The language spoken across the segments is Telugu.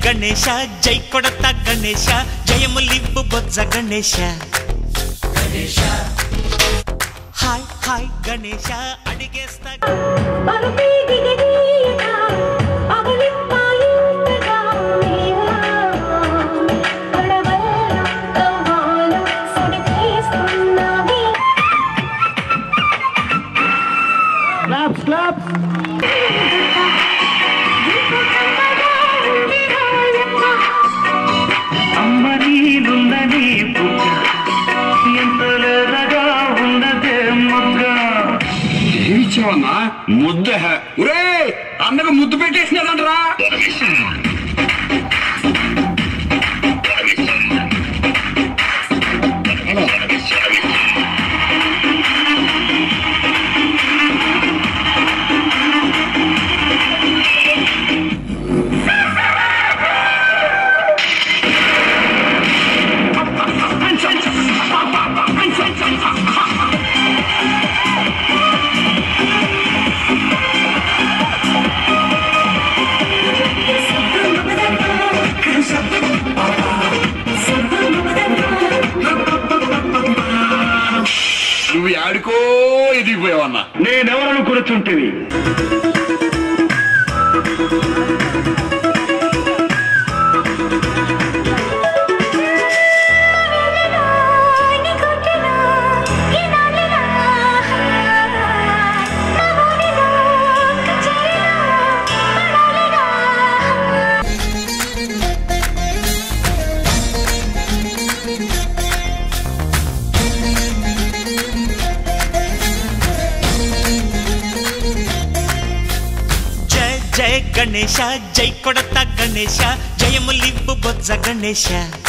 గణేశ జై కొడత గణేశ జయములివ్వు బొజ్జ గణేశ హాయ్ హాయ్ గణేశ అడిగేస్తా క్లాప్స్ క్లాప్స్ అమ్మ నీలున్నది బుగ్గ ఎంత లేదగా ఉన్నదే మొగ్గ ఏమిచ్చావన్నా ముద్ద ఒరే అన్నకు ముద్దు పెట్టేసినారంటరా నువ్వు ఆడుకో ఎదిగిపోయావన్నా నేనెవరను కూర్చుంటివి జయ జయ గణేశ జై కొడత గణేశ జయములివ్వు బొజ్జ గణేశ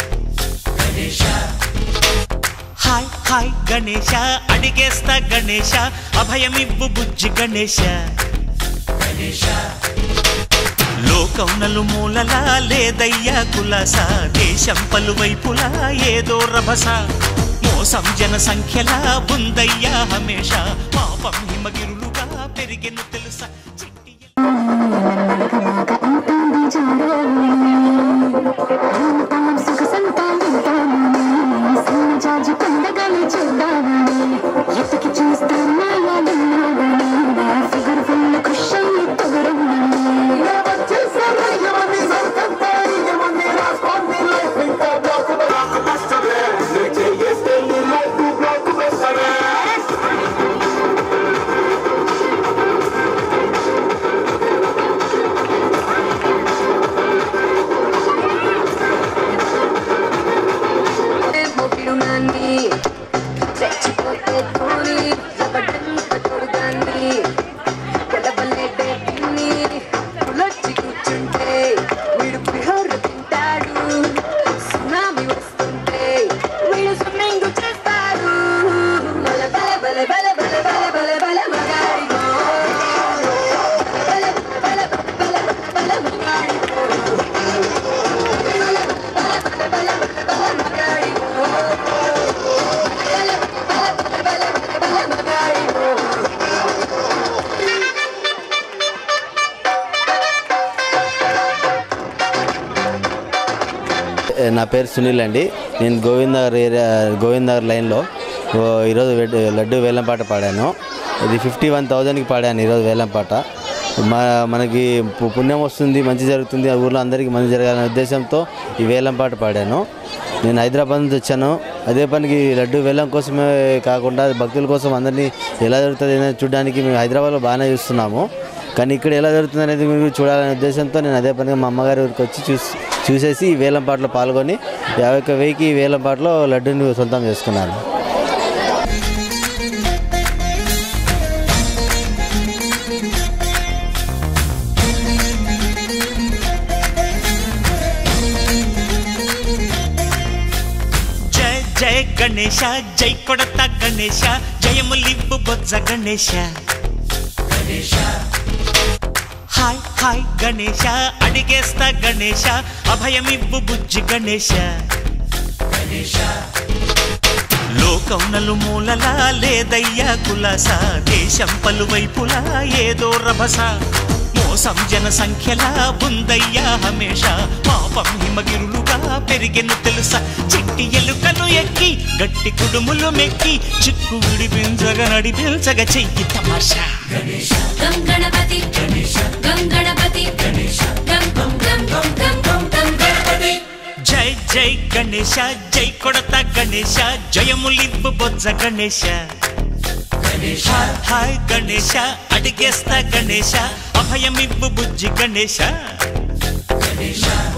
హాయ్ హాయ్ గణేశ అడిగేస్తా గణేశ అభయమివ్వు బుజ్జి గణేశ లోకం నలుమూలలా లేదయ్యా కులాస దేశం పలువైపులా ఏదో రభస మోసం జన సంఖ్యలా ఉందయ్యా హమేష పాపం హిమగిరులుగా పెరిగెను తెలుసా చిట్టి చచ్చిపోతే ధోని జబర్దస్త్ కొడుదాన్ని కొలబలే బేటిని పులొచ్చి కూర్చుంటే వీడు బిహార్ తింటాడు సునామీ వస్తుంటే వీడు స్విమ్మింగ్ చేస్తాడు బల బల బల బల బల బల బల బల మగాడిగో బల బల బల బల బల మగాడిగో బల బల బల బల మగాడిగో నా పేరు సునీల్ అండి నేను గోవిందర్ ఏరియా గోవిందర్ లైన్లో ఓ ఈరోజు వెడ్- లడ్డు వేలం పాట పాడాను ఇది ఫిఫ్టీ వన్ థౌజండ్కి పాడాను ఈరోజు వేలం పాట మా మనకి పు- పుణ్యం వస్తుంది మంచి జరుగుతుంది ఆ ఊర్లో అందరికీ మంచి జరగాలనే ఉద్దేశంతో ఈ వేలం పాట పాడాను నేను హైదరాబాద్ నుంచి వచ్చాను అదే పనికి లడ్డు వేలం కోసమే కాకుండా భక్తుల కోసం అందరినీ ఎలా జరుగుతుంది అనేది చూడడానికి మేము హైదరాబాద్లో బాగానే చూస్తున్నాము కానీ ఇక్కడ ఎలా జరుగుతుంది అనేది మీరు చూడాలనే ఉద్దేశంతో నేను అదే పనిగా మా అమ్మగారి ఊరికి వచ్చి చూసి చూసేసి ఈ వేలం పాటలో పాల్గొని యాభై ఒక్క వెయ్యికి ఈ వేలం పాటలో లడ్డూని సొంతం చేసుకున్నాను జయ జయ గణేశ జై కొడత గణేశ జయములివ్వు బొజ్జ గణేశ హాయ్ హాయ్ గణేశ అడిగేస్తా గణేశ అభయమివ్వు బుజ్జి గణేశ లోకం మోసం జన సంఖ్యలా ఉందయ్యా హమేష పాపం హిమగిరులుగా పెరిగెను తెలుసా చిట్టి ఎలుకలు ఎక్కి గట్టి కుడుములు మెక్కి చిక్కు విడిపించగా నడిపించగా చెయ్యి తమాషా గం గణపతి గం గణపతి గం గం గం గం గం గం గం గణపతి జై జై గణేశ జై కొడత గణేశ జయములివ్వు బొజ్జ గణేశ హాయ్ హాయ్ గణేశ అడిగేస్తా గణేశ అభయమివ్వు బుజ్జి గణేశ